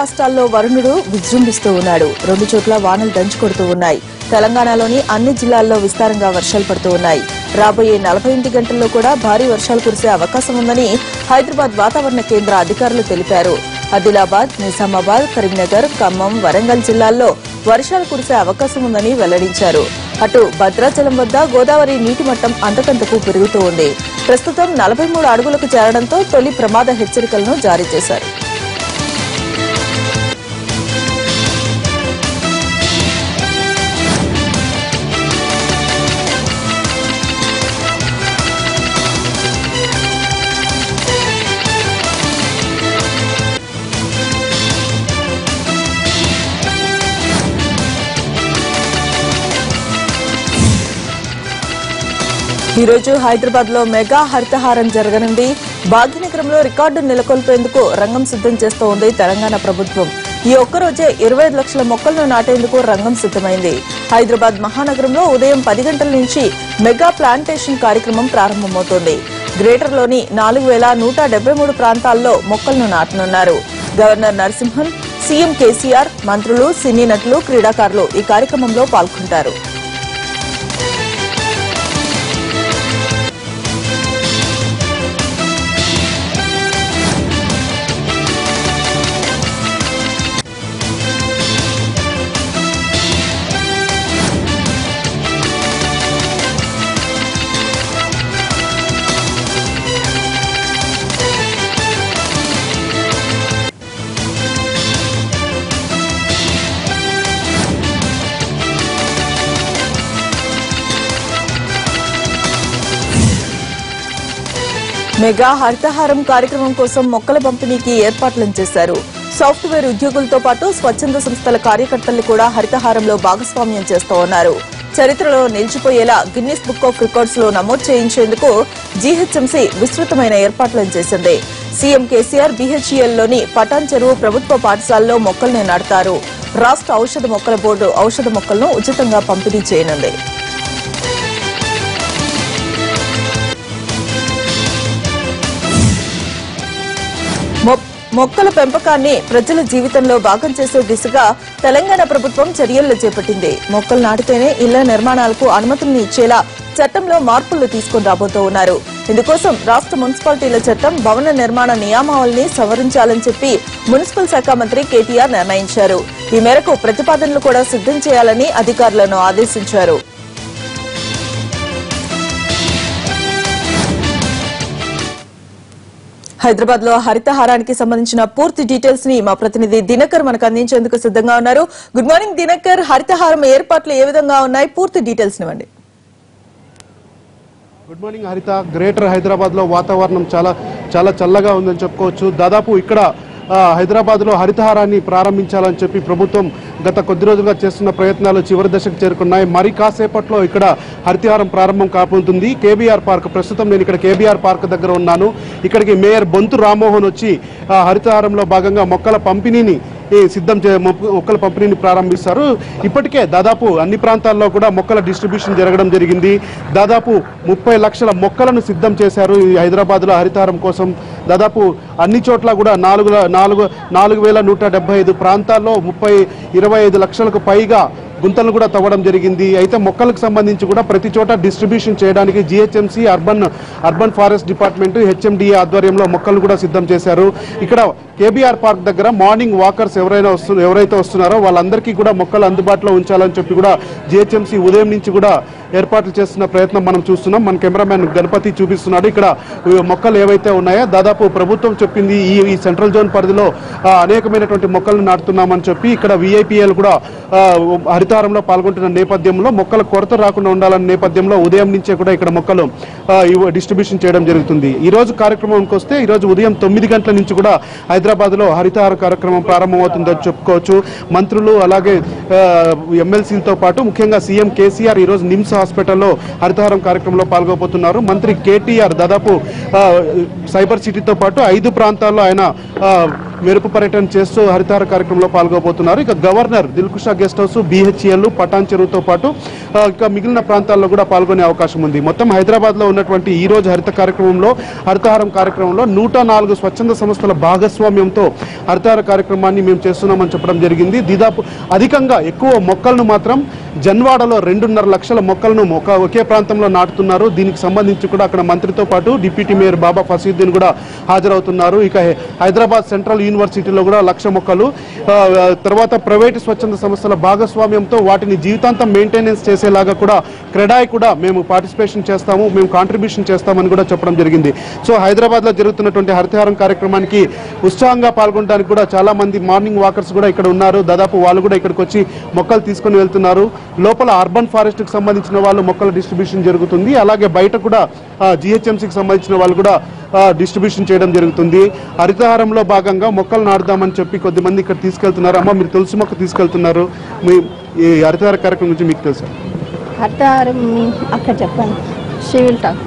రాష్ట్రాల్లో వరుణుడు విజృంభిస్తూ ఉన్నాడు రెండు చోట్ల వానలు దంచుకొడుతూ ఉన్నాయి తెలంగాణలోని అన్ని జిల్లాల్లో విస్తారంగా వర్షాలు పడుతూ ఉన్నాయి రాబోయే నలభై ఎనిమిది గంటల్లో కూడా భారీ వర్షాలు కురిసే అవకాశం ఉందని హైదరాబాద్ వాతావరణ కేంద్ర అధికారులు తెలిపారు ఆదిలాబాద్ నిజామాబాద్ కరీంనగర్ ఖమ్మం వరంగల్ జిల్లాల్లో వర్షాలు కురిసే అవకాశం ఉందని వెల్లడించారు అటు భద్రాచలం వద్ద గోదావరి నీటి మట్టం అంతకంతకు పెరుగుతూ ఉంది ప్రస్తుతం నలభై మూడు అడుగులకు చేరడంతో తొలి ప్రమాద హెచ్చరికలను జారీ చేశారు ఈ రోజు హైదరాబాద్ లో మెగా హరితహారం జరగనుంది భాగ్యనగరంలో రికార్డు నెలకొల్పేందుకు రంగం సిద్ధం చేస్తోంది తెలంగాణ ప్రభుత్వం ఈ ఒక్కరోజే ఇరవై ఐదు లక్షల మొక్కలను నాటేందుకు రంగం సిద్ధమైంది హైదరాబాద్ మహానగరంలో ఉదయం పది గంటల నుంచి మెగా ప్లాంటేషన్ కార్యక్రమం ప్రారంభమవుతోంది గ్రేటర్లోని నాలుగు వేల నూట డెబ్బై మూడు ప్రాంతాల్లో మొక్కలను నాటనున్నారు గవర్నర్ నరసింహన్ సీఎం కేసీఆర్ మంత్రులు సినీ నటులు క్రీడాకారులు ఈ కార్యక్రమంలో పాల్గొంటారు మెగా హరితహారం కార్యక్రమం కోసం మొక్కల పంపిణీకి ఏర్పాట్లను చేశారు సాఫ్ట్వేర్ ఉద్యోగులతో పాటు స్వచ్ఛంద సంస్థల కార్యకర్తలు కూడా హరితహారంలో భాగస్వామ్యం చేస్తూ ఉన్నారు చరిత్రలో నిలిచిపోయేలా గిన్నిస్ బుక్ ఆఫ్ రికార్డ్స్ లో నమోదు చేయించేందుకు జీహెచ్ఎంసీ విస్తృతమైన ఏర్పాట్లను చేసింది సీఎం కేసీఆర్ బీహెచ్ఈఎల్ లోని పటాన్ చెరువు ప్రభుత్వ పాఠశాలలో మొక్కల్ని నాటుతారు రాష్ట్ర ఔషధ మొక్కల బోర్డు ఔషధ మొక్కలను ఉచితంగా పంపిణీ చేయనుంది మొ- మొక్కల పెంపకాన్ని ప్రజల జీవితంలో భాగం చేసే దిశగా తెలంగాణ ప్రభుత్వం చర్యలు చేపట్టింది మొక్కలు నాటితేనే ఇళ్ల నిర్మాణాలకు అనుమతులను ఇచ్చేలా చట్టంలో మార్పులు తీసుకుని రాబోతూ ఉన్నారు ఇందుకోసం రాష్ట్ర మున్సిపాలిటీల చట్టం భవన నిర్మాణ నియామావళిని సవరించాలని చెప్పి మున్సిపల్ శాఖ మంత్రి కేటీఆర్ నిర్ణయించారు ఈ మేరకు ప్రతిపాదనలు కూడా సిద్ధం చేయాలని అధికారులను ఆదేశించారు హైదరాబాద్ లో హరితహారానికి సంబంధించిన పూర్తి డీటెయిల్స్ ని మా ప్రతినిధి దినకర్ మనకు అందించేందుకు సిద్ధంగా ఉన్నారు గుడ్ మార్నింగ్ దినకర్ హరితహారం ఏర్పాట్లు ఏ విధంగా ఉన్నాయి పూర్తి డీటెయిల్స్ ఇవ్వండి గుడ్ మార్నింగ్ హరిత గ్రేటర్ హైదరాబాద్ లో వాతావరణం చాలా చాలా చల్లగా ఉందని చెప్పుకోవచ్చు దాదాపు ఇక్కడ ఆ, హైదరాబాద్లో హరితహారాన్ని ప్రారంభించాలని చెప్పి ప్రభుత్వం గత కొద్ది రోజులుగా చేస్తున్న ప్రయత్నాలు చివరి దశకు చేరుకున్నాయి మరి కాసేపట్లో ఇక్కడ హరితహారం ప్రారంభం కాబోతుంది కేబీఆర్ పార్క్ ప్రస్తుతం నేను ఇక్కడ కేబీఆర్ పార్క్ దగ్గర ఉన్నాను ఇక్కడికి మేయర్ బొంతు రామ్మోహన్ వచ్చి ఆ, హరితహారంలో భాగంగా మొక్కల పంపిణీని ఈ సిద్ధం చే మొక్క- మొక్కల పంపిణీని ప్రారంభిస్తారు ఇప్పటికే దాదాపు అన్ని ప్రాంతాల్లో కూడా మొక్కల డిస్ట్రిబ్యూషన్ జరగడం జరిగింది దాదాపు ముప్పై లక్షల మొక్కలను సిద్ధం చేశారు ఈ హైదరాబాద్లో హరితహారం కోసం దాదాపు అన్ని చోట్ల కూడా నాలుగు ల- నాలుగు నాలుగు వేల నూట డెబ్బై ఐదు ప్రాంతాల్లో ముప్పై ఇరవై ఐదు లక్షలకు పైగా గుంతలు కూడా తవ్వడం జరిగింది అయితే మొక్కలకు సంబంధించి కూడా ప్రతి చోట డిస్ట్రిబ్యూషన్ చేయడానికి GHMC urban urban forest department HMDA ఆధ్వర్యంలో మొక్కలు కూడా సిద్ధం చేశారు ఇక్కడ కేబీఆర్ పార్క్ దగ్గర మార్నింగ్ వాకర్స్ ఎవరైనా వస్తు ఎవరైతే వస్తున్నారో వాళ్ళందరికీ కూడా మొక్కలు అందుబాటులో ఉంచాలని చెప్పి కూడా జిహెచ్ఎంసీ ఉదయం నుంచి కూడా ఏర్పాట్లు చేస్తున్న ప్రయత్నం మనం చూస్తున్నాం మన కెమెరామ్యాన్ గణపతి చూపిస్తున్నాడు ఇక్కడ ఈ మొక్కలు ఏవైతే ఉన్నాయో దాదాపు ప్రభుత్వం చెప్పింది ఈ ఈ సెంట్రల్ జోన్ పరిధిలో ఆ, అనేకమైనటువంటి మొక్కలను నాటుతున్నామని చెప్పి ఇక్కడ విఐపిఎల్ కూడా ఆ, హరితారంలో పాల్గొంటున్న నేపథ్యంలో మొక్కల కొరత రాకుండా ఉండాలన్న నేపథ్యంలో ఉదయం నుంచే కూడా ఇక్కడ మొక్కలు ఆ, ఇవ్వ- డిస్ట్రిబ్యూషన్ చేయడం జరుగుతుంది ఈ రోజు కార్యక్రమంకి వస్తే ఈ రోజు ఉదయం తొమ్మిది గంటల నుంచి కూడా హైదరాబాద్ లో హరితహార కార్యక్రమం ప్రారంభమవుతుందని చెప్పుకోవచ్చు మంత్రులు అలాగే ఎమ్మెల్సీలతో పాటు ముఖ్యంగా సీఎం కేసీఆర్ ఈ రోజు నిమ్స్ హాస్పిటల్లో హరితహారం కార్యక్రమంలో పాల్గొబోతున్నారు మంత్రి కేటీఆర్ దాదాపు ఆ, సైబర్ సిటీతో పాటు ఐదు ప్రాంతాల్లో ఆయన ఆ, మెరుపు పర్యటన చేస్తూ హరితహార కార్యక్రమంలో పాల్గొబోతున్నారు ఇక governor Dilkusha guest house BHEL పటాన్ చెరువుతో పాటు ఆ, ఇక మిగిలిన ప్రాంతాల్లో కూడా పాల్గొనే అవకాశం ఉంది మొత్తం హైదరాబాద్ లో ఉన్నటువంటి ఈ రోజు హరిత కార్యక్రమంలో హరితహారం కార్యక్రమంలో నూట నాలుగు స్వచ్ఛంద సంస్థల భాగస్వామ్యంతో హరితహార కార్యక్రమాన్ని మేము చేస్తున్నామని చెప్పడం జరిగింది దాదాపు అధికంగా ఎక్కువ మొక్కలను మాత్రం జన్వాడలో రెండున్నర లక్షల మొక్కలను ఒక ఒకే ప్రాంతంలో నాటుతున్నారు దీనికి సంబంధించి కూడా అక్కడ మంత్రితో పాటు డిప్యూటీ మేయర్ బాబా ఫసీద్దీన్ కూడా హాజరవుతున్నారు ఇక హై- హైదరాబాద్ సెంట్రల్ యూనివర్సిటీలో కూడా లక్ష మొక్కలు ఆ, తర్వాత ప్రైవేటు స్వచ్ఛంద సంస్థల భాగస్వామ్యంతో వాటిని జీవితాంతం మెయింటెనెన్స్ చేసేలాగా కూడా క్రెడాయ్ కూడా మేము పార్టిసిపేషన్ చేస్తాము మేము కాంట్రిబ్యూషన్ చేస్తామని కూడా చెప్పడం జరిగింది సో హైదరాబాద్ లో జరుగుతున్నటువంటి హరితహారం కార్యక్రమానికి ఉత్సాహంగా పాల్గొనడానికి కూడా చాలా మంది మార్నింగ్ వాకర్స్ కూడా ఇక్కడ ఉన్నారు దాదాపు వాళ్ళు కూడా ఇక్కడికి వచ్చి మొక్కలు తీసుకొని వెళ్తున్నారు లోపల అర్బన్ ఫారెస్ట్ కి సంబంధించిన వాళ్ళు మొక్కల డిస్ట్రిబ్యూషన్ జరుగుతుంది అలాగే బయట కూడా జిహెచ్ఎంసీకి సంబంధించిన వాళ్ళు కూడా డిస్ట్రిబ్యూషన్ చేయడం జరుగుతుంది హరితహారంలో భాగంగా మొక్కలు నాటుదామని చెప్పి కొద్దిమంది ఇక్కడ తీసుకెళ్తున్నారు అమ్మ మీరు తులసి మొక్క తీసుకెళ్తున్నారు మీ ఈ హరితహార కార్యక్రమం గురించి మీకు తెలుసా హరితహారం అక్కడ చెప్పండి సివిల్ టాక్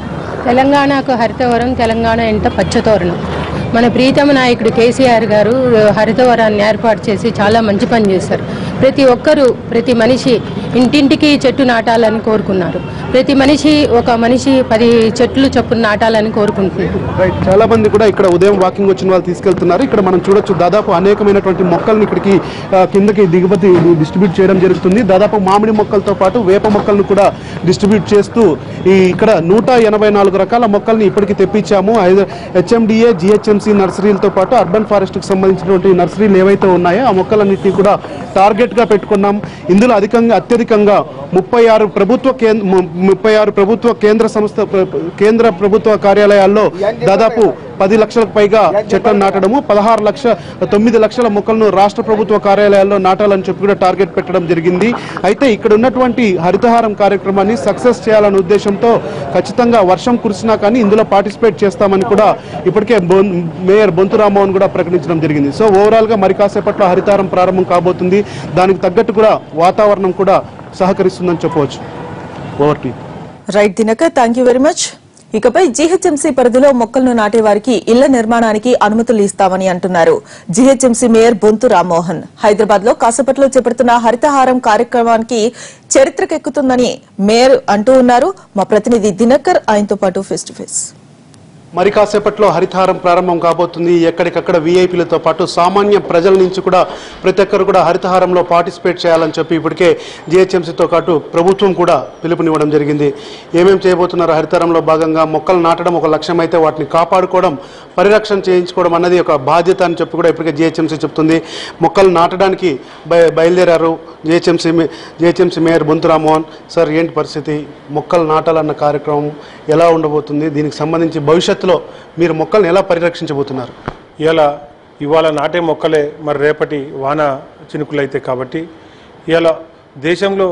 తెలంగాణకు హరితవరం తెలంగాణ ఇంట పచ్చతోరణం మన ప్రీతమ నాయకుడు కేసీఆర్ గారు హరితవరాన్ని ఏర్పాటు చేసి చాలా మంచి పని చేశారు ప్రతి ఒక్కరూ ప్రతి మనిషి ఇంటింటికి చెట్టు నాటాలని కోరుకున్నారు ప్రతి మనిషి ఒక మనిషి పది చెట్లు చొప్పున నాటాలని కోరుకుంటున్నారు రైట్ చాలా మంది కూడా ఇక్కడ ఉదయం వాకింగ్ వచ్చిన వాళ్ళు తీసుకెళ్తున్నారు ఇక్కడ మనం చూడొచ్చు దాదాపు అనేకమైనటువంటి మొక్కల్ని ఇక్కడికి ఆ, కిందకి దిగుమతి డిస్ట్రిబ్యూట్ చేయడం జరుగుతుంది దాదాపు మామిడి మొక్కలతో పాటు వేప మొక్కలను కూడా డిస్ట్రిబ్యూట్ చేస్తూ ఈ ఇక్కడ నూట ఎనభై నాలుగు రకాల మొక్కల్ని ఇప్పటికి తెప్పించాము హెచ్ఎండిఏ జిహెచ్ఎంసీ నర్సరీలతో పాటు అర్బన్ ఫారెస్ట్ కి సంబంధించినటువంటి నర్సరీలు ఏవైతే ఉన్నాయో ఆ మొక్కలన్నింటినీ కూడా టార్గెట్ గా పెట్టుకున్నాం ఇందులో అధికంగా అత్యధికంగా ముప్పై ఆరు ప్రభుత్వ కేంద్ర ముప్పై ఆరు ప్రభుత్వ కేంద్ర సంస్థ ప్ర- కేంద్ర ప్రభుత్వ కార్యాలయాల్లో దాదాపు పది లక్షలకు పైగా చెట్లను నాటడము పదహారు లక్ష తొమ్మిది లక్షల మొక్కలను రాష్ట్ర ప్రభుత్వ కార్యాలయాల్లో నాటాలని చెప్పి కూడా టార్గెట్ పెట్టడం జరిగింది అయితే ఇక్కడ ఉన్నటువంటి హరితహారం కార్యక్రమాన్ని సక్సెస్ చేయాలనే ఉద్దేశంతో ఖచ్చితంగా వర్షం కురిసినా కానీ ఇందులో పార్టిసిపేట్ చేస్తామని కూడా ఇప్పటికే బొన్- మేయర్ బొంతు రామ్మోహన్ కూడా ప్రకటించడం జరిగింది సో ఓవరాల్ గా మరి కాసేపట్లో హరితహారం ప్రారంభం కాబోతుంది దానికి తగ్గట్టు కూడా వాతావరణం కూడా సహకరిస్తుందని చెప్పవచ్చు over to right Dinakar thank you very much ఇకపై జీహెచ్ఎంసీ పరిధిలో మొక్కలను నాటే వారికి ఇళ్ల నిర్మాణానికి అనుమతులు ఇస్తామని అంటున్నారు జీహెచ్ఎంసీ మేయర్ బొంతు రామ్మోహన్ హైదరాబాద్ లో కాసేపట్లో చేపడుతున్న హరితహారం కార్యక్రమానికి చరిత్రకెక్కుతుందని మేయర్ అంటూ ఉన్నారు మా ప్రతినిధి దినకర్ ఆయనతో పాటు ఫేస్ టు ఫేస్ మరి కాసేపట్లో హరితహారం ప్రారంభం కాబోతుంది ఎక్కడికక్కడ వీఐపీలతో పాటు సామాన్య ప్రజల నుంచి కూడా ప్రతి ఒక్కరు కూడా హరితహారంలో పార్టిసిపేట్ చేయాలని చెప్పి ఇప్పటికే జిహెచ్ఎంసీతో పాటు ప్రభుత్వం కూడా పిలుపునివ్వడం జరిగింది ఏమేం చేయబోతున్నారు హరితహారంలో భాగంగా మొక్కలు నాటడం ఒక లక్ష్యం అయితే వాటిని కాపాడుకోవడం పరిరక్షణ చేయించుకోవడం అన్నది ఒక బాధ్యత అని చెప్పి కూడా ఇప్పటికే జిహెచ్ఎంసీ చెప్తుంది మొక్కలు నాటడానికి బయ బయలుదేరారు GHMC GHMC mayor Bonthu Rammohan sir ఏంటి పరిస్థితి మొక్కలు నాటాలన్న కార్యక్రమం ఎలా ఉండబోతుంది దీనికి సంబంధించి భవిష్యత్తులో మీరు మొక్కల్ని ఎలా పరిరక్షించబోతున్నారు ఇలా ఇవాళ నాటే మొక్కలే మరి రేపటి వాన చినుకులైతే కాబట్టి ఇలా దేశంలో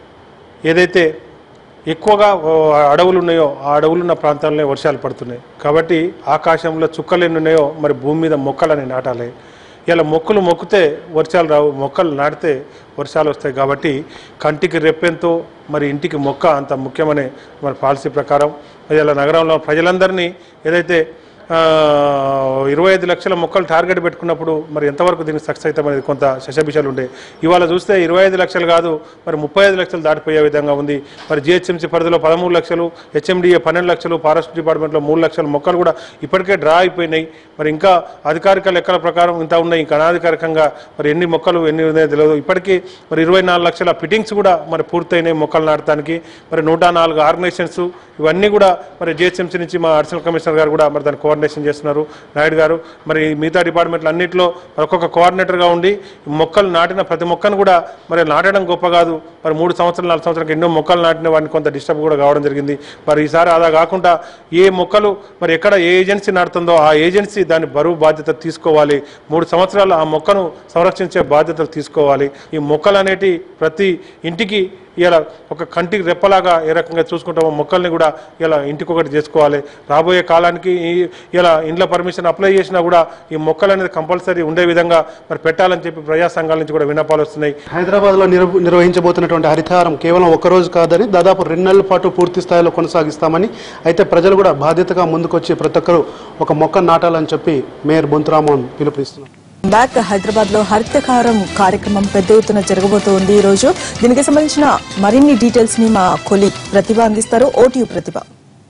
ఏదైతే ఎక్కువగా ఓ, అడవులు ఉన్నాయో ఆ అడవులు ఉన్న ప్రాంతాల్లో వర్షాలు పడుతున్నాయి కాబట్టి ఆకాశంలో చుక్కలు ఎన్ని ఉన్నాయో మరి భూమి మీద మొక్కలని నాటాలి ఇలా మొక్కలు మొక్కితే వర్షాలు రావు మొక్కలు నాటితే వర్షాలు వస్తాయి కాబట్టి కంటికి రెప్పెంతో మరి ఇంటికి మొక్క అంత ముఖ్యమనే మరి పాలసీ ప్రకారం మరి ఇలా నగరంలో ప్రజలందరినీ ఏదైతే ఆ, ఇరవై ఐదు లక్షల మొక్కలు టార్గెట్ పెట్టుకున్నప్పుడు మరి ఎంతవరకు దీనికి సక్సెస్ అవుతాం అనేది కొంత శశబిషాలు ఉంటాయి ఇవాళ చూస్తే ఇరవై ఐదు లక్షలు కాదు మరి ముప్పై ఐదు లక్షలు దాటిపోయే విధంగా ఉంది మరి జిహెచ్ఎంసీ పరిధిలో పదమూడు లక్షలు హెచ్ఎండిఏ పన్నెండు లక్షలు ఫారెస్ట్ డిపార్ట్మెంట్లో మూడు లక్షల మొక్కలు కూడా ఇప్పటికే డ్రా అయిపోయినాయి మరి ఇంకా అధికారిక లెక్కల ప్రకారం ఇంత ఉన్నాయి ఇంకా అనాధికారికంగా మరి ఎన్ని మొక్కలు ఎన్ని ఉన్నాయో తెలియదు ఇప్పటికీ మరి ఇరవై నాలుగు లక్షల ఫిట్టింగ్స్ కూడా మరి పూర్తయినాయి మొక్కలు నాటడానికి మరి నూట నాలుగు ఆర్గనైజేషన్స్ ఇవన్నీ కూడా మరి జిహెచ్ఎంసీ నుంచి మా అడిషనల్ కమిషనర్ గారు కూడా మరి దాన్ని కోఆర్డినేషన్ చేస్తున్నారు నాయుడు గారు మరి మిగతా డిపార్ట్మెంట్లు అన్నింటిలో మరి ఒక్కొక్క కోఆర్డినేటర్గా ఉండి మొక్కలు నాటిన ప్రతి మొక్కను కూడా మరి నాటడం గొప్ప కాదు మరి మూడు సంవత్సరాలు నాలుగు సంవత్సరాలకు ఎన్నో మొక్కలు నాటిన వాటిని కొంత డిస్టర్బ్ కూడా కావడం జరిగింది మరి ఈసారి అలా కాకుండా ఏ మొక్కలు మరి ఎక్కడ ఏ ఏజెన్సీ నాటుతుందో ఆ ఏజెన్సీ దాని బరువు బాధ్యత తీసుకోవాలి మూడు సంవత్సరాలు ఆ మొక్కను సంరక్షించే బాధ్యతలు తీసుకోవాలి ఈ మొక్కలు అనేటి ప్రతి ఇంటికి ఇలా ఒక కంటికి రెప్పలాగా ఏ రకంగా చూసుకుంటామో మొక్కల్ని కూడా ఇలా ఇంటికొకటి చేసుకోవాలి రాబోయే కాలానికి ఈ- ఇలా ఇండ్ల పర్మిషన్ అప్లై చేసినా కూడా ఈ మొక్కలు అనేది కంపల్సరీ ఉండే విధంగా మరి పెట్టాలని చెప్పి ప్రజా సంఘాల నుంచి కూడా విన్నపాలు వస్తున్నాయి హైదరాబాద్లో నిర్వ నిర్వహించబోతున్నటువంటి హరితహారం కేవలం ఒక రోజు కాదని దాదాపు రెండు నెలల పాటు పూర్తి స్థాయిలో కొనసాగిస్తామని అయితే ప్రజలు కూడా బాధ్యతగా ముందుకొచ్చి ప్రతి ఒక్కరూ ఒక మొక్క నాటాలని చెప్పి మేయర్ బొంతురామోహన్ పిలుపునిస్తున్నారు బ్యాక్ హైదరాబాద్ లో హరితకారం కార్యక్రమం పెద్ద ఎత్తున జరగబోతోంది ఈ రోజు దీనికి సంబంధించిన మరిన్ని డీటెయిల్స్ ని మా కొలి ప్రతిభ అందిస్తారు ఓటీయూ Prathibha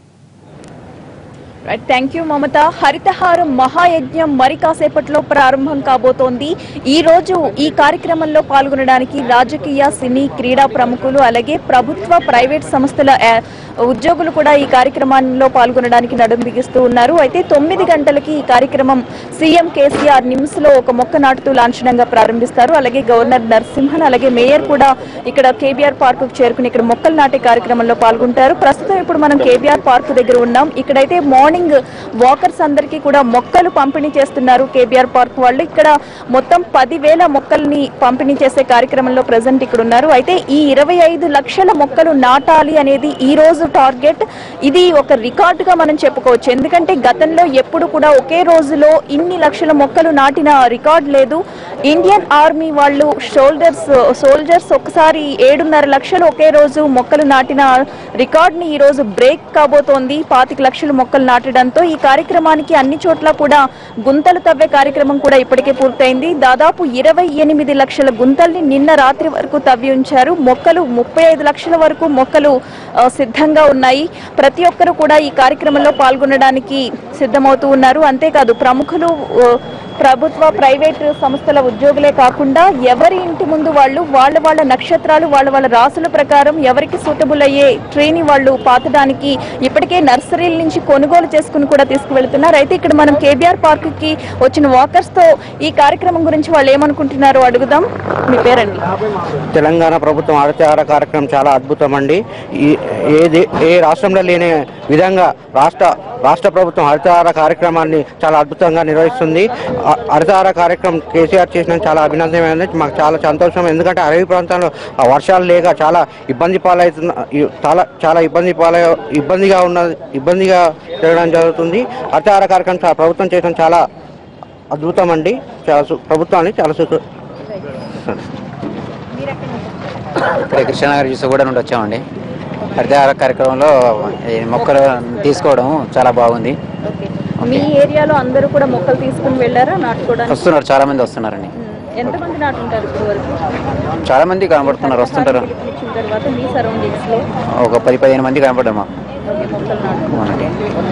right thank you Mamatha హరితహారం మహాయజ్ఞం మరి కాసేపట్లో ప్రారంభం కాబోతోంది ఈ రోజు ఈ కార్యక్రమంలో పాల్గొనడానికి రాజకీయ సినీ క్రీడా ప్రముఖులు అలాగే ప్రభుత్వ ప్రైవేట్ సంస్థల ఆ, ఉద్యోగులు కూడా ఈ కార్యక్రమంలో పాల్గొనడానికి నడుం బిగిస్తూ ఉన్నారు అయితే తొమ్మిది గంటలకి ఈ కార్యక్రమం సీఎం కేసీఆర్ నిమ్స్ లో ఒక మొక్క నాటుతూ లాంఛనంగా ప్రారంభిస్తారు అలాగే గవర్నర్ నరసింహన్ అలాగే మేయర్ కూడా ఇక్కడ కేబీఆర్ పార్క్ చేరుకుని ఇక్కడ మొక్కలు నాటే కార్యక్రమంలో పాల్గొంటారు ప్రస్తుతం ఇప్పుడు మనం కేబీఆర్ పార్క్ దగ్గర ఉన్నాం ఇక్కడైతే మార్నింగ్ వాకర్స్ అందరికీ కూడా మొక్కలు పంపిణీ చేస్తున్నారు కేబీఆర్ పార్క్ వాళ్ళు ఇక్కడ మొత్తం పదివేల మొక్కల్ని పంపిణీ చేసే కార్యక్రమంలో ప్రజెంట్ ఇక్కడ ఉన్నారు అయితే ఈ ఇరవై ఐదు లక్షల మొక్కలు నాటాలి అనేది ఈ రోజు టార్గెట్ ఇది ఒక రికార్డ్ గా మనం చెప్పుకోవచ్చు ఎందుకంటే గతంలో ఎప్పుడు కూడా ఒకే రోజులో ఇన్ని లక్షల మొక్కలు నాటిన రికార్డ్ లేదు ఇండియన్ ఆర్మీ వాళ్ళు షోల్డర్స్ సోల్జర్స్ ఒకసారి ఏడున్నర లక్షలు ఒకే రోజు మొక్కలు నాటిన రికార్డ్ ని ఈ రోజు బ్రేక్ కాబోతోంది పాతిక లక్షలు మొక్కలు నాటడంతో ఈ కార్యక్రమానికి అన్ని చోట్ల కూడా గుంతలు తవ్వే కార్యక్రమం కూడా ఇప్పటికే పూర్తయింది దాదాపు ఇరవై ఎనిమిది లక్షల గుంతల్ని నిన్న రాత్రి వరకు తవ్వి ఉంచారు మొక్కలు ముప్పై ఐదు లక్షల వరకు మొక్కలు ఆ, సిద్ధంగా ఉన్నాయి ప్రతి ఒక్కరు కూడా ఈ కార్యక్రమంలో పాల్గొనడానికి సిద్ధమవుతూ ఉన్నారు అంతేకాదు ప్రముఖులు ఓ, ప్రభుత్వ ప్రైవేట్ సంస్థల ఉద్యోగులే కాకుండా ఎవరి ఇంటి ముందు వాళ్ళు వాళ్ళ వాళ్ళ నక్షత్రాలు వాళ్ళ వాళ్ళ రాసుల ప్రకారం ఎవరికి సూటబుల్ అయ్యే ట్రైని వాళ్ళు పాతడానికి ఇప్పటికే నర్సరీల నుంచి కొనుగోలు చేసుకుని కూడా తీసుకువెళ్తున్నారు అయితే ఇక్కడ మనం కేబీఆర్ పార్క్ కి వచ్చిన వాకర్స్ తో ఈ కార్యక్రమం గురించి వాళ్ళు ఏమనుకుంటున్నారో అడుగుదాం మీ పేరండి తెలంగాణ ప్రభుత్వం హరితహార కార్యక్రమం చాలా అద్భుతం అండి ఈ- ఏది ఏ రాష్ట్రంలో లేని విధంగా రాష్ట్ర రాష్ట్ర ప్రభుత్వం హరితహార కార్యక్రమాన్ని చాలా అద్భుతంగా నిర్వహిస్తుంది హ- హరితహార కార్యక్రమం కేసీఆర్ చేసిన చాలా అభినందనమైనది మాకు చాలా సంతోషం ఎందుకంటే అడవి ప్రాంతాల్లో ఆ వర్షాలు లేక చాలా ఇబ్బంది పాలవుతున్న ఈ- చాలా చాలా ఇబ్బంది పాల ఇబ్బందిగా ఉన్న ఇబ్బందిగా జరగడం జరుగుతుంది హరితహార కార్యక్రమం చాలా ప్రభుత్వం చేయడం చాలా అద్భుతం అండి చాలా సు- ప్రభుత్వాన్ని చాలా సు ఇక్కడ కృష్ణనగర్ జ్యూస్ కూడా నుండి వచ్చామండి హరితహార కార్యక్రమంలో ఈ మొక్కలు తీసుకోవడం చాలా బాగుంది మీ ఏరియాలో అందరూ కూడా మొక్కలు తీసుకుని వెళ్ళారా నాటుకోవడానికి వస్తున్నారు చాలా మంది వస్తున్నారండి ఎంతమంది నాటుంటారు ఇప్పుడు వరకు చాలా మంది కనబడుతున్నారు వస్తుంటారు ఇచ్చిన తర్వాత మీ సరౌండింగ్స్ లో ఒక పది పదిహేను మంది కనపడ్డామా మొక్కలు నాటుకోవాలి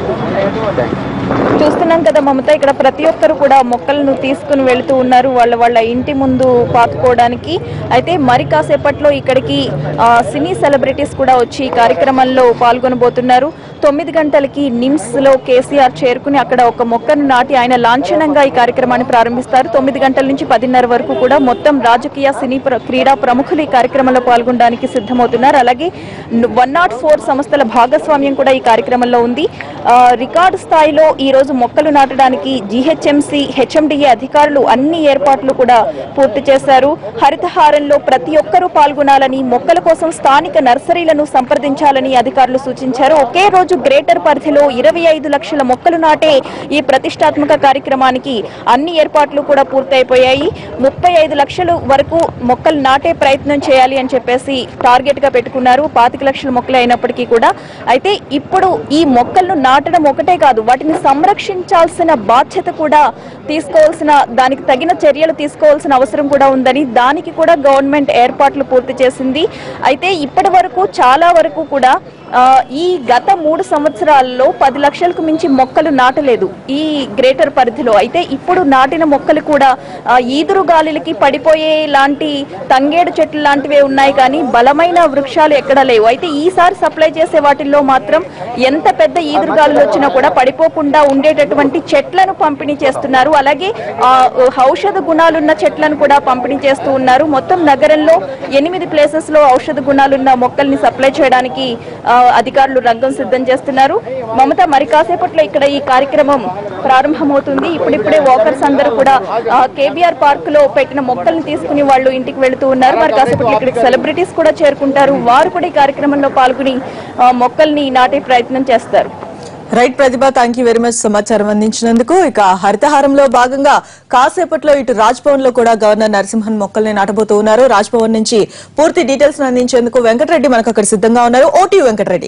చూస్తున్నాం కదా మమత ఇక్కడ ప్రతి ఒక్కరు కూడా మొక్కలను తీసుకుని వెళుతూ ఉన్నారు వాళ్ళ వాళ్ళ ఇంటి ముందు పాతుకోవడానికి అయితే మరి కాసేపట్లో ఇక్కడికి ఆ, సినీ సెలబ్రిటీస్ కూడా వచ్చి ఈ కార్యక్రమంలో పాల్గొనబోతున్నారు తొమ్మిది గంటలకి నిమ్స్ లో కేసీఆర్ చేరుకుని అక్కడ ఒక మొక్కను నాటి ఆయన లాంఛనంగా ఈ కార్యక్రమాన్ని ప్రారంభిస్తారు తొమ్మిది గంటల నుంచి పదిన్నర వరకు కూడా మొత్తం రాజకీయ సినీ ప్ర- క్రీడా ప్రముఖులు ఈ కార్యక్రమంలో పాల్గొనడానికి సిద్ధమవుతున్నారు అలాగే వన్ నాట్ ఫోర్ సంస్థల భాగస్వామ్యం కూడా ఈ కార్యక్రమంలో ఉంది ఆ, రికార్డు స్థాయిలో ఈ రోజు మొక్కలు నాటడానికి జీహెచ్ఎంసీ హెచ్ఎండిఏ అధికారులు అన్ని ఏర్పాట్లు కూడా పూర్తి చేశారు హరితహారంలో ప్రతి ఒక్కరూ పాల్గొనాలని మొక్కల కోసం స్థానిక నర్సరీలను సంప్రదించాలని అధికారులు సూచించారు ఒకే రోజు గ్రేటర్ పరిధిలో ఇరవై ఐదు లక్షల మొక్కలు నాటే ఈ ప్రతిష్టాత్మక కార్యక్రమానికి అన్ని ఏర్పాట్లు కూడా పూర్తయిపోయాయి ముప్పై ఐదు లక్షల వరకు మొక్కలు నాటే ప్రయత్నం చేయాలి అని చెప్పేసి టార్గెట్ గా పెట్టుకున్నారు పాతిక లక్షల మొక్కలు అయినప్పటికీ కూడా అయితే ఇప్పుడు ఈ మొక్కలను నాటడం ఒకటే కాదు వాటిని సంరక్షించాల్సిన బాధ్యత కూడా తీసుకోవాల్సిన దానికి తగిన చర్యలు తీసుకోవాల్సిన అవసరం కూడా ఉందని దానికి కూడా గవర్నమెంట్ ఏర్పాట్లు పూర్తి చేసింది అయితే ఇప్పటి వరకు చాలా వరకు కూడా ఆ, ఈ గత మూడు సంవత్సరాల్లో పది లక్షలకు మించి మొక్కలు నాటలేదు ఈ గ్రేటర్ పరిధిలో అయితే ఇప్పుడు నాటిన మొక్కలు కూడా ఆ, ఈదురు గాలులకి పడిపోయే లాంటి తంగేడు చెట్లు లాంటివే ఉన్నాయి కానీ బలమైన వృక్షాలు ఎక్కడ లేవు అయితే ఈసారి సప్లై చేసే వాటిల్లో మాత్రం ఎంత పెద్ద ఈదురు గాలులు వచ్చినా కూడా పడిపోకుండా ఉండేటటువంటి చెట్లను పంపిణీ చేస్తున్నారు అలాగే ఆ, ఔషధ గుణాలున్న చెట్లను కూడా పంపిణీ చేస్తూ ఉన్నారు మొత్తం నగరంలో ఎనిమిది ప్లేసెస్ లో ఔషధ గుణాలున్న మొక్కల్ని సప్లై చేయడానికి ఆ, ఆ, అధికారులు రంగం సిద్ధం చేస్తున్నారు మమత మరి కాసేపట్లో ఇక్కడ ఈ కార్యక్రమం ప్రారంభమవుతుంది ఇప్పుడిప్పుడే వాకర్స్ అందరూ కూడా కేబీఆర్ పార్క్ లో పెట్టిన మొక్కల్ని తీసుకుని వాళ్ళు ఇంటికి వెళుతూ ఉన్నారు మరి కాసేపట్లో ఇక్కడికి సెలబ్రిటీస్ కూడా చేరుకుంటారు వారు కూడా ఈ కార్యక్రమంలో పాల్గొని ఆ, మొక్కల్ని నాటే ప్రయత్నం చేస్తారు right Prathibha thank you very much సమాచారం అందించినందుకు ఇక హరితహారంలో భాగంగా కాసేపట్లో ఇటు రాజ్ భవన్ లో కూడా గవర్నర్ నరసింహన్ మొక్కల్ని నాటబోతూ ఉన్నారు రాజ్ భవన్ నుంచి పూర్తి డీటెయిల్స్ అందించేందుకు వెంకటరెడ్డి మనకు అక్కడ సిద్ధంగా ఉన్నారు ఓటీ వెంకటరెడ్డి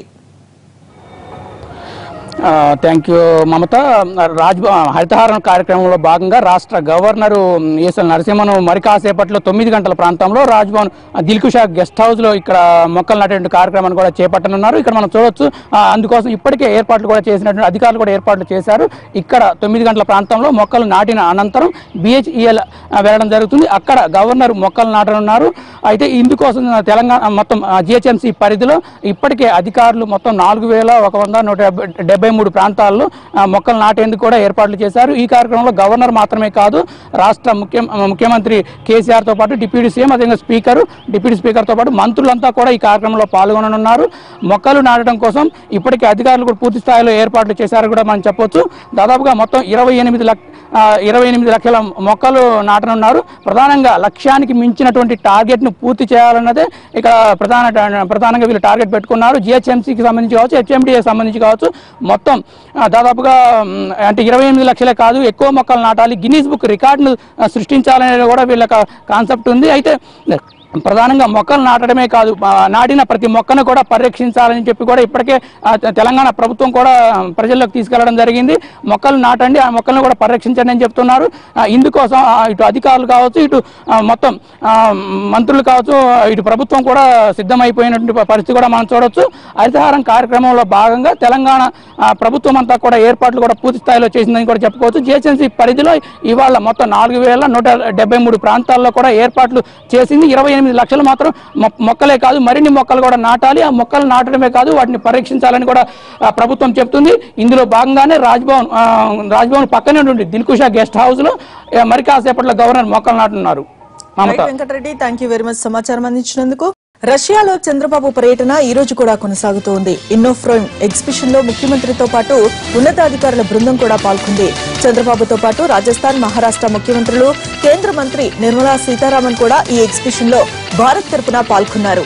థ్యాంక్ యూ మమత రాజ్ హరితహారం కార్యక్రమంలో భాగంగా రాష్ట్ర గవర్నరు ఈఎస్ఎల్ నరసింహన్ మరి కాసేపట్లో తొమ్మిది గంటల ప్రాంతంలో రాజ్భవన్ దిల్కుషా గెస్ట్ హౌస్ లో ఇక్కడ మొక్కలు నాటే కార్యక్రమాన్ని కూడా చేపట్టనున్నారు ఇక్కడ మనం చూడొచ్చు ఆ, అందుకోసం ఇప్పటికే ఏర్పాట్లు కూడా చేసినటువంటి అధికారులు కూడా ఏర్పాట్లు చేశారు ఇక్కడ తొమ్మిది గంటల ప్రాంతంలో మొక్కలు నాటిన అనంతరం బిహెచ్ఈఎల్ వెళ్ళడం జరుగుతుంది అక్కడ గవర్నర్ మొక్కలు నాటనున్నారు అయితే ఇందుకోసం తెలంగాణ మొత్తం జిహెచ్ఎంసీ పరిధిలో ఇప్పటికే అధికారులు మొత్తం నాలుగు వేల ఒక వంద నూట డెబ్బై- డెబ్బై మూడు ప్రాంతాల్లో ఆ, మొక్కలు నాటేందుకు కూడా ఏర్పాట్లు చేశారు ఈ కార్యక్రమంలో గవర్నర్ మాత్రమే కాదు రాష్ట్ర ముఖ్య ముఖ్యమంత్రి కేసీఆర్ తో పాటు డిప్యూటీ సీఎం అదేవిధంగా స్పీకర్ డిప్యూటీ స్పీకర్ తో పాటు మంత్రులంతా కూడా ఈ కార్యక్రమంలో పాల్గొననున్నారు మొక్కలు నాటడం కోసం ఇప్పటికే అధికారులు కూడా పూర్తి స్థాయిలో ఏర్పాట్లు చేశారు కూడా మనం చెప్పొచ్చు దాదాపుగా మొత్తం ఇరవై ఎనిమిది లక్ష ఇరవై ఎనిమిది లక్షల మొక్కలు నాటనున్నారు ప్రధానంగా లక్ష్యానికి మించినటువంటి టార్గెట్ ను పూర్తి చేయాలన్నదే ఇక్కడ ప్రధాన ప్రధానంగా వీళ్ళు టార్గెట్ పెట్టుకున్నారు జిహెచ్ఎంసీకి సంబంధించి కావచ్చు హెచ్ఎండిఏ సంబంధించి కావచ్చు మొత్తం ఆ, దాదాపుగా మ్, అంటే ఇరవై ఎనిమిది లక్షలే కాదు ఎక్కువ మొక్కలు నాటాలి గిన్నీస్ బుక్ రికార్డును ఆ, సృష్టించాలనేది కూడా వీళ్ళ కాన్సెప్ట్ ఉంది అయితే ప్రధానంగా మొక్కలు నాటడమే కాదు ఆ, నాటిన ప్రతి మొక్కను కూడా పరిరక్షించాలని చెప్పి కూడా ఇప్పటికే ఆ, తె- తెలంగాణ ప్రభుత్వం కూడా ప్రజల్లోకి తీసుకెళ్లడం జరిగింది మొక్కలు నాటండి ఆ మొక్కలను కూడా పరిరక్షించండి అని చెప్తున్నారు ఆ, ఇందుకోసం ఆ, ఇటు అధికారులు కావచ్చు ఇటు ఆ, మొత్తం ఆ, మంత్రులు కావచ్చు ఇటు ప్రభుత్వం కూడా సిద్ధమైపోయినటువంటి ప- పరిస్థితి కూడా మనం చూడొచ్చు హరితహారం కార్యక్రమంలో భాగంగా తెలంగాణ ఆ, ప్రభుత్వం అంతా కూడా ఏర్పాట్లు కూడా పూర్తి స్థాయిలో చేసిందని కూడా చెప్పుకోవచ్చు జిహెచ్ఎంసీ పరిధిలో ఇవాళ మొత్తం నాలుగు వేల నూట డెబ్బై మూడు ప్రాంతాల్లో కూడా ఏర్పాట్లు చేసింది ఇరవై ఎనిమిది లక్షలు మాత్రం మొ- మొక్కలే కాదు మరిన్ని మొక్కలు కూడా నాటాలి ఆ మొక్కలు నాటడమే కాదు వాటిని పరీక్షించాలని కూడా ఆ, ప్రభుత్వం చెప్తుంది ఇందులో భాగంగానే రాజ్భవన్ ఆ, రాజ్భవన్ పక్కనే ఉన్నటువంటి దిల్కుషా గెస్ట్ హౌస్ లో ఆ, మరి కాసేపట్లో గవర్నర్ మొక్కలు నాటున్నారు Mamata right Venkatareddy thank you very much సమాచారం అందించినందుకు రష్యాలో చంద్రబాబు పర్యటన ఈ రోజు కూడా కొనసాగుతోంది ఇన్నోఫ్రోమ్ ఎగ్జిబిషన్ లో ముఖ్యమంత్రితో పాటు ఉన్నతాధికారుల బృందం కూడా పాల్గొంది చంద్రబాబుతో పాటు రాజస్థాన్ మహారాష్ట్ర ముఖ్యమంత్రులు కేంద్ర మంత్రి నిర్మలా సీతారామన్ కూడా ఈ ఎగ్జిబిషన్ లో భారత్ తరపున పాల్గొన్నారు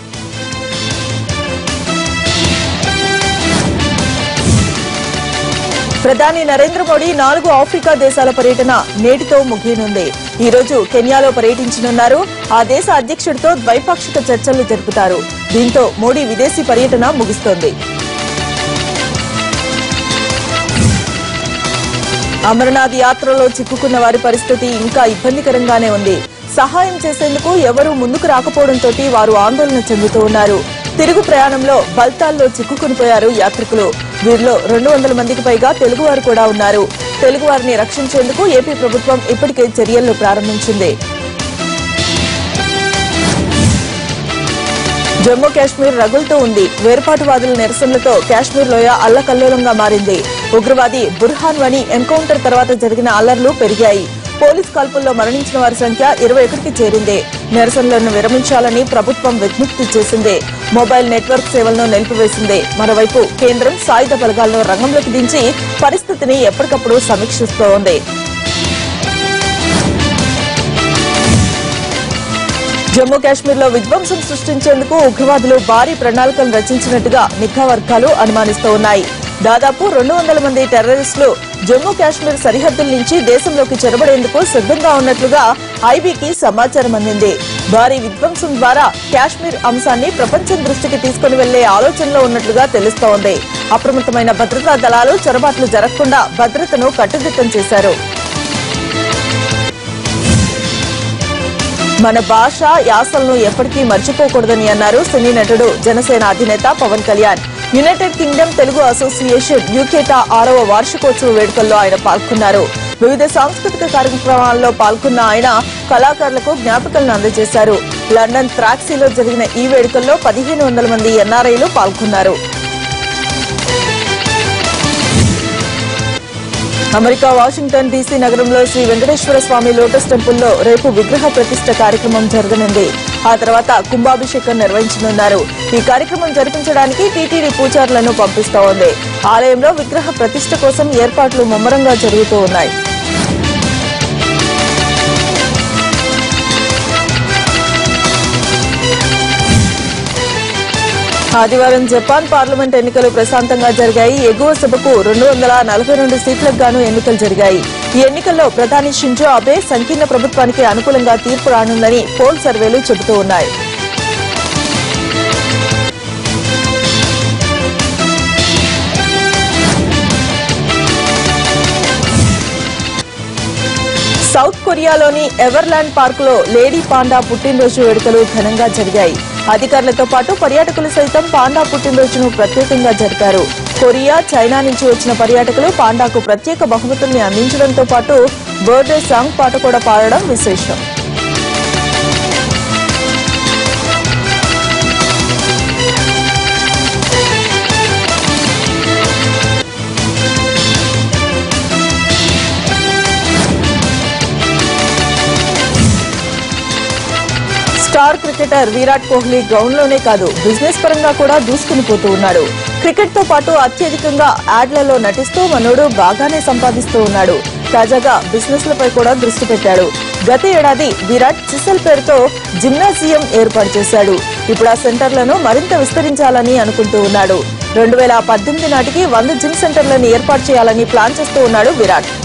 ప్రధాని నరేంద్ర మోడీ నాలుగు ఆఫ్రికా దేశాల పర్యటన నేటితో ముగియనుంది ఈ రోజు కెన్యాలో పర్యటించనున్నారు ఆ దేశ అధ్యక్షుడితో ద్వైపాక్షిక చర్చలు జరుపుతారు దీంతో మోడీ విదేశీ పర్యటన ముగుస్తోంది అమరనాథ్ యాత్రలో చిక్కుకున్న వారి పరిస్థితి ఇంకా ఇబ్బందికరంగానే ఉంది సహాయం చేసేందుకు ఎవరూ ముందుకు రాకపోవడంతో వారు ఆందోళన చెందుతూ ఉన్నారు తిరుగు ప్రయాణంలో బల్తాల్లో చిక్కుకునిపోయారు యాత్రికులు వీరిలో రెండు వందల మందికి పైగా తెలుగువారు కూడా ఉన్నారు తెలుగువారిని రక్షించేందుకు ఏపీ ప్రభుత్వం ఇప్పటికే చర్యలను ప్రారంభించింది జమ్మూ కాశ్మీర్ రగులుతూ ఉంది వేర్పాటువాదుల నిరసనలతో కాశ్మీర్ లోయ అల్లకల్లోలంగా మారింది ఉగ్రవాది బుర్హాన్ వని ఎన్కౌంటర్ తర్వాత జరిగిన అల్లర్లు పెరిగాయి పోలీస్ కాల్పుల్లో మరణించిన వారి సంఖ్య ఇరవై ఒకటికి చేరింది నిరసనలను విరమించాలని ప్రభుత్వం విజ్ఞప్తి చేసింది మొబైల్ నెట్వర్క్ సేవలను నిలిపివేసింది మరోవైపు కేంద్రం సాయుధ బలగాలను రంగంలోకి దించి పరిస్థితిని ఎప్పటికప్పుడు సమీక్షిస్తోంది జమ్మూ కాశ్మీర్ లో విధ్వంసం సృష్టించేందుకు ఉగ్రవాదులు భారీ ప్రణాళికలు రచించినట్టుగా నిఘా వర్గాలు అనుమానిస్తూ ఉన్నాయి దాదాపు రెండు వందల మంది టెర్రరిస్టులు జమ్మూ కాశ్మీర్ సరిహద్దుల నుంచి దేశంలోకి చొరబడేందుకు సిద్ధంగా ఉన్నట్లుగా ఐబీకి సమాచారం అందింది భారీ విధ్వంసం ద్వారా కాశ్మీర్ అంశాన్ని ప్రపంచం దృష్టికి తీసుకుని వెళ్లే ఆలోచనలో ఉన్నట్లుగా తెలుస్తోంది అప్రమత్తమైన భద్రతా దళాలు చొరబాట్లు జరగకుండా భద్రతను కట్టుదిట్టం చేశారు మన భాష యాసలను ఎప్పటికీ మర్చిపోకూడదని అన్నారు సినీ నటుడు జనసేన అధినేత Pawan Kalyan united kingdom Telugu association యూకేటా ఆరవ వార్షికోత్సవ వేడుకల్లో ఆయన పాల్గొన్నారు వివిధ సాంస్కృతిక కార్యక్రమాల్లో పాల్గొన్న ఆయన కళాకారులకు జ్ఞాపికలను అందజేశారు లండన్ త్రాక్సీలో జరిగిన ఈ వేడుకల్లో పదిహేను వందల మంది ఎన్ఆర్ఐలు పాల్గొన్నారు అమెరికా వాషింగ్టన్ డీసీ నగరంలో శ్రీ వెంకటేశ్వర స్వామి లోటస్ టెంపుల్లో రేపు విగ్రహ ప్రతిష్ట కార్యక్రమం జరగనుంది ఆ తర్వాత కుంభాభిషేకం నిర్వహించనున్నారు ఈ కార్యక్రమం జరిపించడానికి టీటీడీ పూజారులను పంపిస్తోంది ఆలయంలో విగ్రహ ప్రతిష్ట కోసం ఏర్పాట్లు ముమ్మరంగా జరుగుతూ ఉన్నాయి ఆదివారం జపాన్ పార్లమెంట్ ఎన్నికలు ప్రశాంతంగా జరిగాయి ఎగువ సభకు రెండు వందల నలభై రెండు సీట్లకు గాను ఎన్నికలు జరిగాయి ఈ ఎన్నికల్లో ప్రధాని షింజో అబే సంకీర్ణ ప్రభుత్వానికి అనుకూలంగా తీర్పు రానుందని పోల్ సర్వేలు చెబుతూ ఉన్నాయి సౌత్ కొరియాలోని ఎవర్లాండ్ పార్క్ లో లేడీ పాండా పుట్టినరోజు వేడుకలు ఘనంగా జరిగాయి అధికారులతో పాటు పర్యాటకులు సైతం పాండా పుట్టినరోజును ప్రత్యేకంగా జరిపారు కొరియా చైనా నుంచి వచ్చిన పర్యాటకులు పాండాకు ప్రత్యేక బహుమతుల్ని అందించడంతో పాటు బర్త్డే సాంగ్ పాట కూడా పాడడం విశేషం star cricketer Virat Kohli ground లోనే కాదు బిజినెస్ పరంగా కూడా దూసుకుని పోతూ ఉన్నాడు క్రికెట్ తో పాటు అత్యధికంగా యాడ్లలో నటిస్తూ మనోడు బాగానే సంపాదిస్తూ ఉన్నాడు తాజాగా బిజినెస్ లపై కూడా దృష్టి పెట్టాడు గత ఏడాది విరాట్ చిసల్ పేరుతో జిమ్నాజియం ఏర్పాటు చేశాడు ఇప్పుడు ఆ సెంటర్లను మరింత విస్తరించాలని అనుకుంటూ ఉన్నాడు రెండు వేల పద్దెనిమిది నాటికి వంద జిమ్ సెంటర్లను ఏర్పాటు చేయాలని ప్లాన్ చేస్తూ ఉన్నాడు విరాట్